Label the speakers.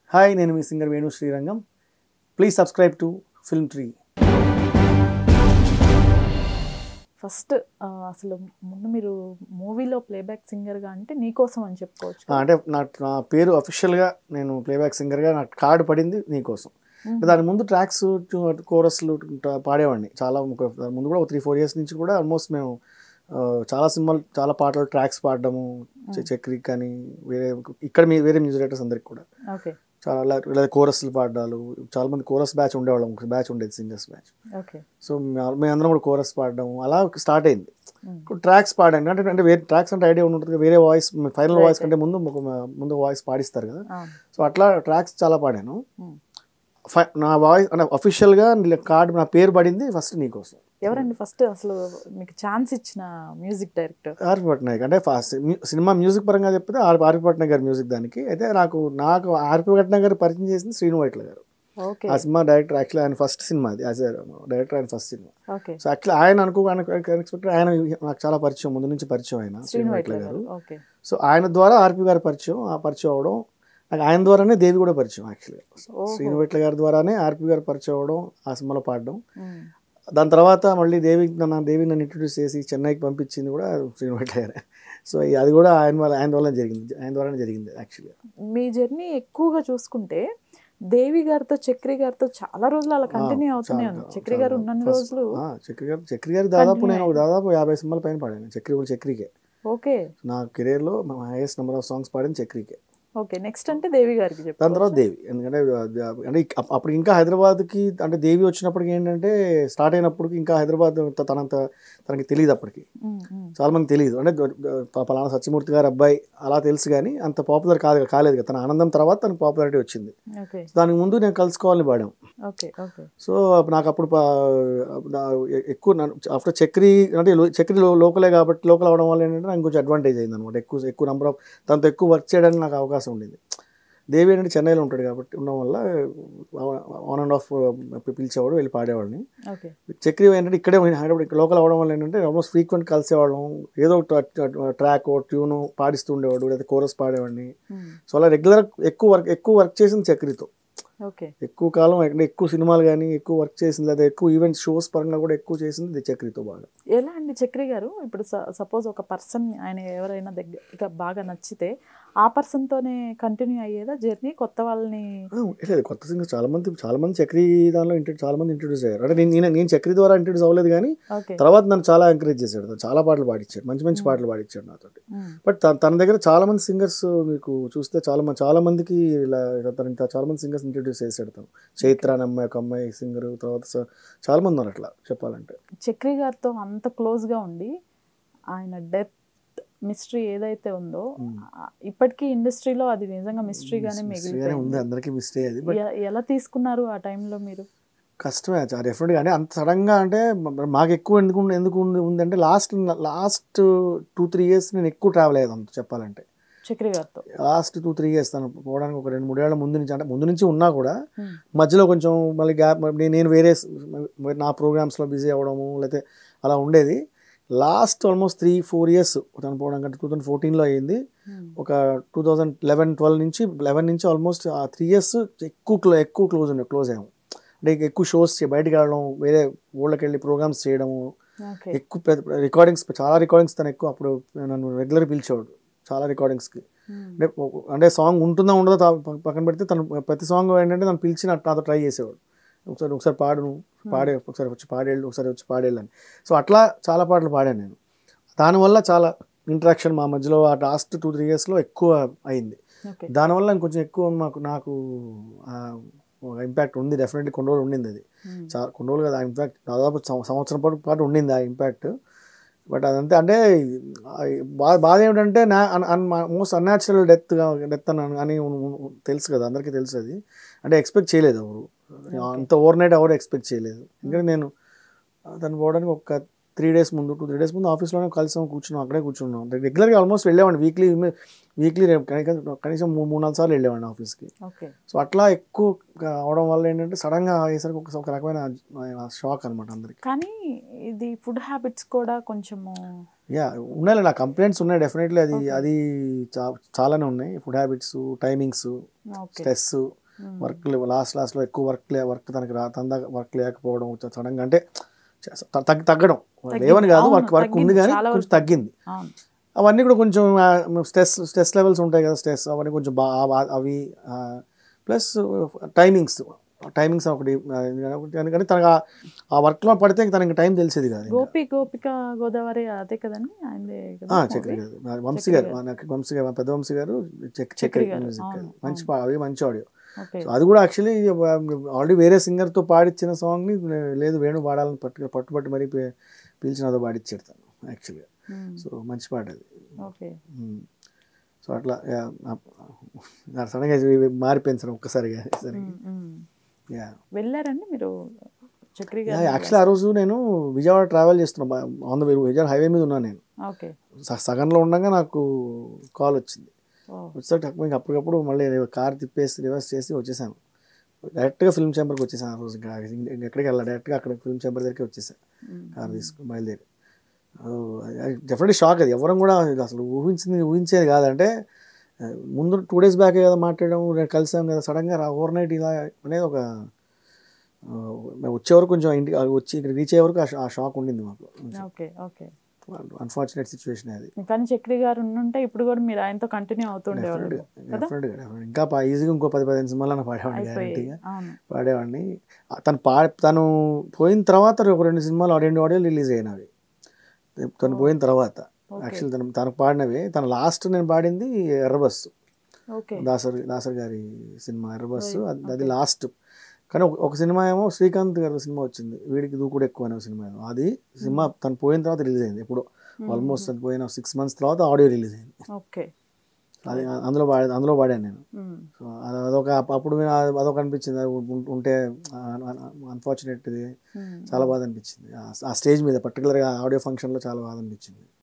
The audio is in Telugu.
Speaker 1: హాయ్ నేను మీ singer Venu Srirangam please subscribe to film tree
Speaker 2: first అసలు ముందు మీరు మూవీలో ప్లేబ్యాక్ సింగర్గా అంటే నీకోసం అని చెప్పుకోవచ్చు
Speaker 1: ఆ, అంటే నా నా పేరు అఫీషియల్గా నేను ప్లేబ్యాక్ సింగర్గా నాకు కార్డు పడింది నీకోసం
Speaker 2: మ్మ్.
Speaker 1: దాని ముందు ట్రాక్స్ కోరస్లు పాడేవాడిని చాలా ఒక- దాని ముందు కూడా ఒక త్రీ ఫోర్ ఇయర్స్ నుంచి కూడా ఆల్మోస్ట్ మేము ఆ, చాలా సినిమాలు చాలా పాటలు ట్రాక్స్ పాడడము చె- చక్రి కానీ వేరే ఇక్కడ మీ వేరే మ్యూజిక్ డైరెక్టర్స్ అందరికి కూడా
Speaker 2: ఓకే
Speaker 1: చాలా లే- లేదా కోరస్లు పాడాలు చాలా మంది కోరస్ బ్యాచ్ ఉండేవాళ్ళం ఒక బ్యాచ్ ఉండేది సింగర్స్ బ్యాచ్
Speaker 2: ఓకే
Speaker 1: సో మే- మేమందరం కూడా కోరస్ పాడడం అలా స్టార్ట్ అయింది
Speaker 2: మ్మ్.
Speaker 1: ట్రాక్స్ పాడండి అంటే అంటే వేరే ట్రాక్స్ అంటే ఐడియా ఉంటుంది కదా, వేరే వాయిస్ ఫైనల్
Speaker 2: Right,
Speaker 1: వాయిస్ కంటే ముందు ఒక ముందు వాయిస్ పాడిస్తారు కదా
Speaker 2: అవును
Speaker 1: సో అట్లా ట్రాక్స్ చాలా పాడాను
Speaker 2: మ్మ్.
Speaker 1: ఫై- నా వాయిస్ అంటే అఫీషియల్గా కార్డ్ నా పేరు పడింది ఫస్ట్ నీకోసం
Speaker 2: ఎవరండి ఫస్ట్ అసలు మీకు ఛాన్స్ ఇచ్చిన మ్యూజిక్ డైరెక్టర్
Speaker 1: ఆర్పి పట్నాయక్ అంటే ఫస్ట్ సినిమా మ్యూజిక్ పరంగా చెప్తే ఆర్ ఆర్పి పట్నాయక్ గారి మ్యూజిక్ దానికి అయితే నాకు నాకు ఆర్పి పట్నాయక్ గారు పరిచయం చేసింది శ్రీను వైట్ల గారు
Speaker 2: ఓకే
Speaker 1: ఆ సినిమా డైరెక్టర్ యాక్చువల్లీ ఆయన ఫస్ట్ సినిమా అది యాజ్ డైరెక్టర్ ఆయన first cinema
Speaker 2: okay
Speaker 1: so actually ఆయన అనుకో అన్ఎక్స్పెక్టెడ్ ఆయన నాకు చాలా పరిచయం ముందు నుంచి పరిచయం ఆయన
Speaker 2: శ్రీను వైట్ల
Speaker 1: వైట్ల
Speaker 2: గారు
Speaker 1: గారు
Speaker 2: ఓకే
Speaker 1: సో ఆయన ద్వారా ఆర్పి గారు పరిచయం ఆ పరిచయం అవడం నాకు ఆయన ద్వారానే దేవి కూడా పరిచయం యాక్చువల్లీ
Speaker 2: ఓహో.
Speaker 1: శ్రీను వైట్ల గారి ద్వారానే ఆర్పి గారు పరిచయం అవడం ఆ సినిమాలో పాడడం
Speaker 2: మ్మ్.
Speaker 1: దాని తర్వాత మళ్ళీ దేవి నన్ను దేవి నన్ను ఇంట్రడ్యూస్ చేసి చెన్నైకి పంపించింది కూడా శ్రీను వైట్ల గారే సో అది కూడా ఆయన వల్ల ఆయన వల్ల జరిగింది ఆయన ద్వారానే జరిగింది యాక్చువల్లీ
Speaker 2: మీ జర్నీ ఎక్కువగా చూసుకుంటే దేవి గారితో చక్రి గారితో చాలా రోజులు అలా కంటిన్యూ అవుతూనే ఉంది చక్రి గారు ఉన్నన్ని రోజులు
Speaker 1: చక్రి గారు చక్రి గారు దాదాపు
Speaker 2: Continue
Speaker 1: నేను ఒక దాదాపు యాభై సినిమాల పైన పాడాను చక్రి కూడా చక్రికే
Speaker 2: ఓకే
Speaker 1: నా కెరీర్లో హైయెస్ట్ నెంబర్ ఆఫ్ సాంగ్స్ పాడింది చక్రికే
Speaker 2: ఓకే నెక్స్ట్ అంటే దేవి గారికి
Speaker 1: దాని
Speaker 2: చెప్పారు
Speaker 1: తర్వాత దేవి ఎందుకంటే ఆ, అంటే ఇక- అప్- అప్పుడు ఇంకా హైదరాబాద్కి అంటే దేవి వచ్చినప్పటికి ఏంటంటే స్టార్ట్ అయినప్పటికి ఇంకా హైదరాబాద్ త- తనంత తనకి తెలియదు అప్పటికి చాలా మంది తెలియదు అంటే ప- పలానా సత్యమూర్తి గారు అబ్బాయి అలా తెలుసు కానీ అంత పాపులర్ కాదు కాలేదు కదా తన ఆనందం తర్వాత తనకు పాపులారిటీ వచ్చింది
Speaker 2: ఓకే
Speaker 1: దానికి ముందు నేను కలుసుకోవాలని పాడాం
Speaker 2: ఓకే ఓకే
Speaker 1: సో నాకు అప్పుడు పా- నా- ఎ- ఎక్కువ ఆఫ్టర్ చక్రి అంటే లో- చక్రి లో- లోకలే కాబట్టి లోకల్ అవడం వల్ల ఏంటంటే నాకు కొంచెం అడ్వాంటేజ్ అయింది అనమాట ఎక్కువ ఎక్కువ నెంబర్ ఆఫ్ తనతో ఎక్కువ వర్క్ చేయడానికి నాకు అవకాశం ఉండేది దేవి ఏంటంటే చెన్నైలో ఉంటాడు కాబట్టి ఉండడం వల్ల ఆన్ అండ్ ఆఫ్ పిలిచేవాడు వెళ్ళి పాడేవాడిని
Speaker 2: ఓకే
Speaker 1: చక్రి ఏంటంటే ఇక్కడే హైదరాబాద్ లోకల్ అవడం వల్ల ఏంటంటే ఆల్మోస్ట్ ఫ్రీక్వెంట్ కలిసేవాళ్ళం ఏదో ట్రాక్ ట్యూన్ పాడిస్తూ ఉండేవాడు లేదా కోరస్ పాడేవాడిని సో అలా రెగ్యులర్ ఎక్కువ వర్క్ ఎక్కువ వర్క్ చేసింది చక్రితో
Speaker 2: ఓకే
Speaker 1: ఎక్కువ కాలం అంటే ఎక్కువ సినిమాలు కానీ ఎక్కువ వర్క్ చేసింది లేదా ఎక్కువ ఈవెంట్ షోస్ పరంగా కూడా ఎక్కువ చేసింది ఇది చక్రితో బాగా
Speaker 2: ఎలా అండి చక్రి గారు ఇప్పుడు సపోజ్ ఒక పర్సన్ ఆయన ఎవరైనా దగ్గర బాగా నచ్చితే ఆ person తోనే కంటిన్యూ అయ్యేదా జర్నీ కొత్త వాళ్ళని
Speaker 1: ఆ, లేదు కొత్త సింగర్ చాలా మంది చాలా మంది చక్రి దానిలో ఇంటర్ చాలా మంది ఇంట్రడ్యూస్ అయ్యారు అంటే నేను నేను- నేను చక్రి ద్వారా ఇంట్రడ్యూస్ అవ్వలేదు కానీ
Speaker 2: ఓకే
Speaker 1: తర్వాత నన్ను చాలా ఎంకరేజ్ చేశాడు తను చాలా పాటలు పాడించాడు మంచి మంచి పాటలు పాడించాడు నాతో బట్ తన తన దగ్గర చాలా మంది సింగర్స్ మీకు చూస్తే చాలా మంది చాలా మందికి ఇలా ఇలా తను ఇంత చాలా మంది సింగర్స్ ఇంట్రడ్యూస్ చేశాడు తను చైత్ర అనే అమ్మాయి ఒక అమ్మాయి సింగర్ తర్వాత స- చాలా మంది ఉన్నారు అట్లా చెప్పాలంటే
Speaker 2: చక్రి గారితో అంత క్లోజ్గా ఉండి ఆయన డెత్ మిస్టరీ ఏదైతే ఉందో
Speaker 1: Hmm.
Speaker 2: ఆ- ఇప్పటికీ ఇండస్ట్రీలో అది నిజంగా మిస్టరీగానే
Speaker 1: మిస్టరీగానే ఉంది
Speaker 2: మిగిలిపోయింది
Speaker 1: అందరికీ మిస్టే అది బట్
Speaker 2: ఎ- ఎలా తీసుకున్నారు ఆ టైంలో మీరు
Speaker 1: కష్టమే చాలా డెఫినెట్గా అంటే అంత సడన్గా అంటే మ- మాకు ఎక్కువ ఎందుకు ఉంది- ఎందుకు ఉంది ఉంది అంటే last last two three years నేను ఎక్కువ ట్రావెల్ అయ్యేది అంత చెప్పాలంటే
Speaker 2: చక్రి గారితో
Speaker 1: లాస్ట్ టూ త్రీ ఇయర్స్ తను పోవడానికి ఒక రెండు మూడేళ్ల ముందు నుంచి అంటే ముందు నుంచి ఉన్నా కూడా
Speaker 2: Hmm.
Speaker 1: మధ్యలో కొంచెం మళ్ళీ గ్యాప్ నేను వేరే స్- మరి నా ప్రోగ్రామ్స్లో బిజీ అవ్వడము లేకపోతే అలా ఉండేది last almost three four years తను పోవడం కంటే టూ థౌజండ్ ఫోర్టీన్లో అయింది
Speaker 2: Hmm.
Speaker 1: ఒక టూ థౌజండ్ లెవెన్ ట్వెల్వ్ నుంచి లెవెన్ నుంచి ఆల్మోస్ట్ ఆ త్రీ ఇయర్స్ ఎక్కువ క్లో ఎక్కువ క్లోజ్ ఉండే క్లోజ్ అయ్యాము అంటే ఎక్కువ షోస్ బయటకు వెళ్ళడం వేరే ఊళ్ళకి వెళ్ళి ప్రోగ్రామ్స్ చేయడము
Speaker 2: ఓకే
Speaker 1: ఎక్కువ రికార్డింగ్స్ చాలా రికార్డింగ్స్ తను ఎక్కువ అప్పుడు నన్ను రెగ్యులర్ పిలిచేవాడు చాలా రికార్డింగ్స్కి
Speaker 2: Hmm.
Speaker 1: అంటే ఒక- అంటే సాంగ్ ఉంటుందా ఉండదో తా- ప- పక్కన పెడితే తను ప్రతి సాంగ్ ఏంటంటే తను పిలిచి నా- నాతో ట్రై చేసేవాడు ఒకసారి ఒకసారి పాడు నువ్వు పాడే ఒకసారి వచ్చి పాడేళ్ళు ఒకసారి వచ్చి పాడేళ్ళు అని సో అట్లా చాలా పాటలు పాడాను నేను దానివల్ల చాలా ఇంటరాక్షన్ మా మధ్యలో ఆ లాస్ట్ టూ త్రీ ఇయర్స్లో ఎక్కువ అయింది
Speaker 2: ఓకే
Speaker 1: దానివల్ల ఇంకొంచెం ఎక్కువ మాకు నాకు ఇంపాక్ట్ ఉంది డెఫినెట్లీ కొన్ని రోజులు ఉండింది అది
Speaker 2: Hmm.
Speaker 1: చాలా కొన్ని రోజులు కదా ఇంపాక్ట్ దాదాపు సం- సంవత్సరం పాటు పాటు ఉండింది ఆ ఇంపాక్ట్ బట్ అదంతే అంటే ఆ బాధ బాధ ఏమిటంటే నా మోస్ట్ అన్యాచురల్ డెత్ డెత్ అని అని ఉన్- ఉన్- తెలుసు కదా అందరికీ తెలుసు అది అంటే ఎక్స్పెక్ట్ చేయలేదు ఎవరు అంత ఓవర్ నైట్ ఎవరు ఎక్స్పెక్ట్ చేయలేదు ఎందుకంటే నేను తను పోవడానికి ఒక త్రీ డేస్ ముందు టూ త్రీ డేస్ ముందు ఆఫీస్లోనే కలిసాం కూర్చున్నాం అక్కడే కూర్చున్నాం రెగ్యులర్గా ఆల్మోస్ట్ వెళ్ళేవాడిని వీక్లీ వీక్లీ కనీసం మూడు మూడు నాలుగు సార్లు వెళ్ళేవాడిని ఆఫీస్కి
Speaker 2: ఓకే
Speaker 1: సో అట్లా ఎక్కువ అవడం వల్ల ఏంటంటే సడన్గా అయ్యేసరికి ఒక ఒక రకమైన షాక్ అనమాట అందరికి
Speaker 2: కానీ ఇది ఫుడ్ హ్యాబిట్స్ కూడా కొంచెము
Speaker 1: యా ఉన్నాయి నా కంప్లైంట్స్ ఉన్నాయి డెఫినెట్లీ అది
Speaker 2: Okay.
Speaker 1: అది చా- చాలానే ఉన్నాయి food habits timings
Speaker 2: okay
Speaker 1: stress work last లాస్ట్లో ఎక్కువ వర్క్ లే వర్క్ తనకి రా తన వర్క్ లేకపోవడం సడన్గా అంటే చ- తగ్గి తగ్గడం
Speaker 2: తగ్గింది.
Speaker 1: లేవని కాదు
Speaker 2: అవును,
Speaker 1: వర్క్ వర్క్ ఉంది
Speaker 2: తగ్గింది.
Speaker 1: కానీ
Speaker 2: చాలా
Speaker 1: కొంచెం
Speaker 2: వరకు.
Speaker 1: తగ్గింది
Speaker 2: అవును
Speaker 1: అవన్నీ కూడా కొంచెం స్ట్రెస్ స్ట్రెస్ లెవెల్స్ ఉంటాయి కదా స్ట్రెస్ అవన్నీ కొంచెం బా ఆ- అవి ప్లస్ టైమింగ్స్ టైమింగ్స్ ఒకటి ఆ, ఎందుకంటే తనకు ఆ- ఆ వర్క్లో పడితే తనకి టైం తెలిసేది కాదు ఇంకా.
Speaker 2: గోపి గోపిక గోదావరి అదే కదండి ఆయనదే కదా
Speaker 1: ఆ,
Speaker 2: movie?
Speaker 1: చక్రి గారు నా వంశీ
Speaker 2: చక్రి
Speaker 1: గారు
Speaker 2: గారు.
Speaker 1: నాకు వంశీ గారు పెద్ద వంశీ గారు చక్-
Speaker 2: చక్రి
Speaker 1: చక్రి
Speaker 2: గారు,
Speaker 1: మ్యూజిక్
Speaker 2: అవును,
Speaker 1: మంచి
Speaker 2: అవును.
Speaker 1: పా- అవి మంచి ఆడియో
Speaker 2: ఓకే
Speaker 1: సో అది కూడా యాక్చువల్లీ ఆల్రెడీ వేరే సింగర్తో పాడిచ్చిన సాంగ్ని లేదు వేణు పాడాలని పట్టు పట్టుబట్టి మరీ పీ- పీల్చిన అదో పాడిచ్చాడు తను యాక్చువల్గా
Speaker 2: మ్మ్.
Speaker 1: సో మంచి పాట అది
Speaker 2: ఓకే
Speaker 1: మ్మ్. సో అట్లా యా, నా- సడన్గా ఇవి మారిపోయింది సార్ ఒక్కసారిగా సరే
Speaker 2: మ్మ్, మ్మ్.
Speaker 1: యా
Speaker 2: వెళ్ళారండి మీరు చక్రి
Speaker 1: యా
Speaker 2: గారు
Speaker 1: యాక్చువల్లీ ఆ రోజు నేను విజయవాడ ట్రావెల్ చేస్తున్నా on the way Vijayawada highway మీద ఉన్నాను నేను
Speaker 2: ఓకే
Speaker 1: స- సగంలో ఉండగా నాకు కాల్ వచ్చింది
Speaker 2: ఓ
Speaker 1: వచ్చాక ఇంకా అప్పటికప్పుడు మళ్ళీ కార్ తిప్పేసి రివర్స్ చేసి వచ్చేసాను డైరెక్ట్గా ఫిల్మ్ ఛాంబర్కి వచ్చేసాను ఆ రోజు ఇంకా ఇంక- ఎక్కడికి వెళ్ళా డైరెక్ట్గా అక్కడ ఫిల్మ్ ఛాంబర్ దగ్గరికి వచ్చేసాను
Speaker 2: మ్మ్.
Speaker 1: కార్ తీసుకుని బయలుదేరి డెఫినెట్లీ షాక్ అది ఎవరం కూడా ఇది అసలు ఊహించింది ఊహించేది కాదంటే ఆ, ముందు టూ డేస్ బ్యాక్ కదా మాట్లాడడం నేను కలిసాం కదా సడన్గా రా ఓవర్ నైట్ ఇలా అనేది ఒక ఆ, మేము వచ్చే వరకు కొంచెం ఇంటికి వచ్చి ఇక్కడ రీచ్ అయ్యే వరకు ఆ షా- ఆ షాక్ ఉండింది మాకు
Speaker 2: ఓకే ఓకే
Speaker 1: అన్ఫార్చునేట్ సిచ్యువేషన్ అది
Speaker 2: కానీ చక్రి గారు ఉంటే ఇప్పుడు కూడా మీరు ఆయనతో కంటిన్యూ అవుతుండేవారు
Speaker 1: డెఫినెట్గా డెఫినెట్గా డెఫినెట్ ఇంకా పా- ఈజీగా ఇంకో పది పదిహేను సినిమాలు పాడేవాడిని
Speaker 2: అయిపోయి
Speaker 1: గ్యారంటీగా
Speaker 2: అవును
Speaker 1: పాడేవాడిని ఆ, తను పా తను పోయిన తర్వాత ఒక రెండు సినిమాలు రెండు ఆడియోలు రిలీజ్ అయినవి తను పోయిన తర్వాత
Speaker 2: ఓకే
Speaker 1: యాక్చువల్ తను తను పాడినవి తన లాస్ట్ నేను పాడింది ఎర్రబస్సు
Speaker 2: ఓకే
Speaker 1: దాసర్ దాసర్ గారి సినిమా ఎర్రబస్సు
Speaker 2: Right.
Speaker 1: అది అది లాస్ట్ కానీ ఒక- ఒక సినిమా ఏమో శ్రీకాంత్ గారి సినిమా వచ్చింది వీడికి దూకుడు ఎక్కువ అనే సినిమా ఏమో అది సినిమా తను పోయిన తర్వాత రిలీజ్ అయింది ఇప్పుడు ఆల్మోస్ట్ అది పోయిన సిక్స్ మంత్స్ తర్వాత ఆడియో రిలీజ్ అయింది
Speaker 2: ఓకే
Speaker 1: అది అందులో పాడే అందులో పాడాను నేను
Speaker 2: మ్మ్.
Speaker 1: సో అది అదొక అప్పుడు నేను అది- అదొక అనిపించింది అది ఉం- ఉంటే అన్ఫార్చునేట్ ఇది
Speaker 2: మ్మ్.
Speaker 1: చాలా బాధ అనిపించింది ఆ- ఆ స్టేజ్ మీద పర్టికులర్గా ఆడియో ఫంక్షన్లో చాలా బాధ అనిపించింది